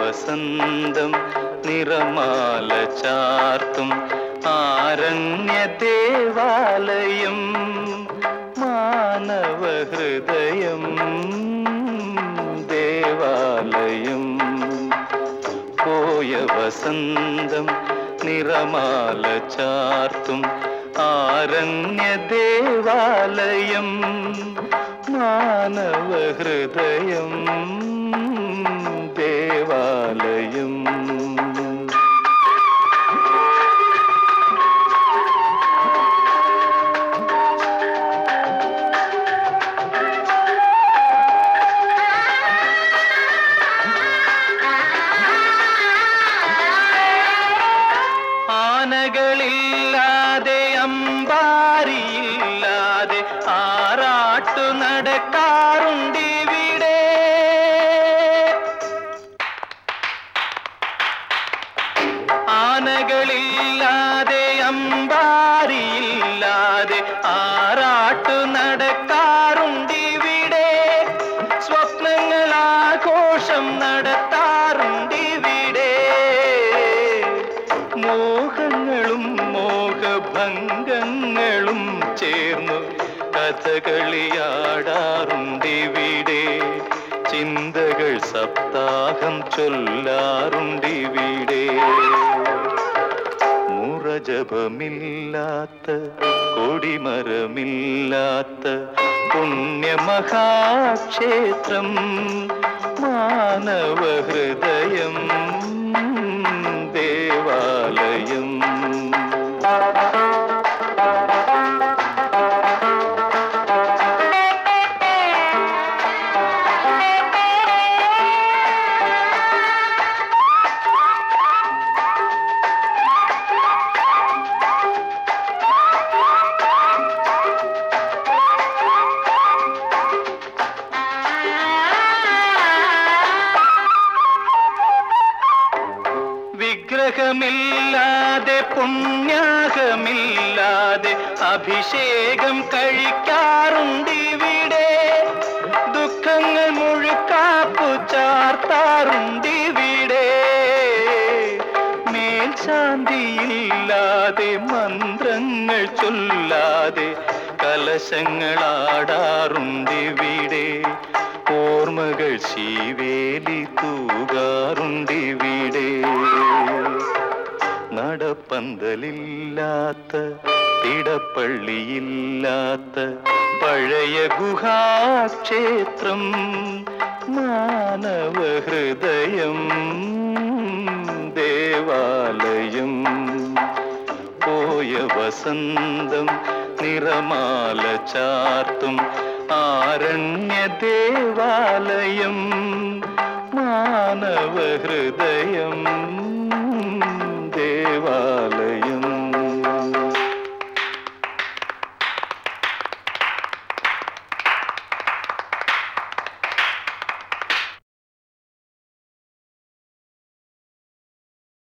വസന്തം നിറമാല ചാർത്തും ആരണ്യ ദേവാലയം മാനവ ഹൃദയം ദേവാലയം പോയ വസന്തം നിറമാല ചാർത്തും ആരണ്യ ദേവാലയം മാനവ ഹൃദയം ദേവാലയം ആനകളില്ലാതെ അമ്പാരിയില്ലാതെ ആറാട്ടു നടക്കാറുണ്ടിവിടെ ആനകളില്ലാതെ അമ്പാരിയില്ലാതെ ആറാട്ടു നടക്കാറുണ്ടിവിടെ സ്വപ്നങ്ങൾ ആഘോഷം നടത്താറുണ്ടിവിടെ മോഹങ്ങളും മോഹഭംഗങ്ങളും ചേർന്നു കഥകളിയാടാറുണ്ടിവിടെ ചിന്തകൾ സപ്താഹം ചൊല്ലാറുണ്ടിവിടെ മുറജപമില്ലാത്ത കൊടിമരമില്ലാത്ത പുണ്യമഹാക്ഷേത്രം മാനവ ഹൃദയം ദേവാലയം വിഗ്രഹമില്ലാതെ പുണ്യാഹമില്ലാതെ അഭിഷേകം കഴിക്കാറുണ്ടിവിടെ ദുഃഖങ്ങൾ മുഴുക്കാപ്പു ചാർത്താറുണ്ടിവിടെ മേൽശാന്തിയില്ലാതെ മന്ത്രങ്ങൾ ചൊല്ലാതെ കലശങ്ങളാടാറുണ്ടിവിടെ ഓർമ്മകൾ ശീവേലി തൂകാറുണ്ടിവിടെ നടപ്പന്തലില്ലാത്ത തിടപ്പള്ളിയില്ലാത്ത പഴയ ഗുഹാക്ഷേത്രം മാനവ ഹൃദയം ദേവാലയം പോയ വസന്തം നിറമാല ചാർത്തും ആരണ്യ ദേവാലയം മാനവ ഹൃദയം ദേവാലയം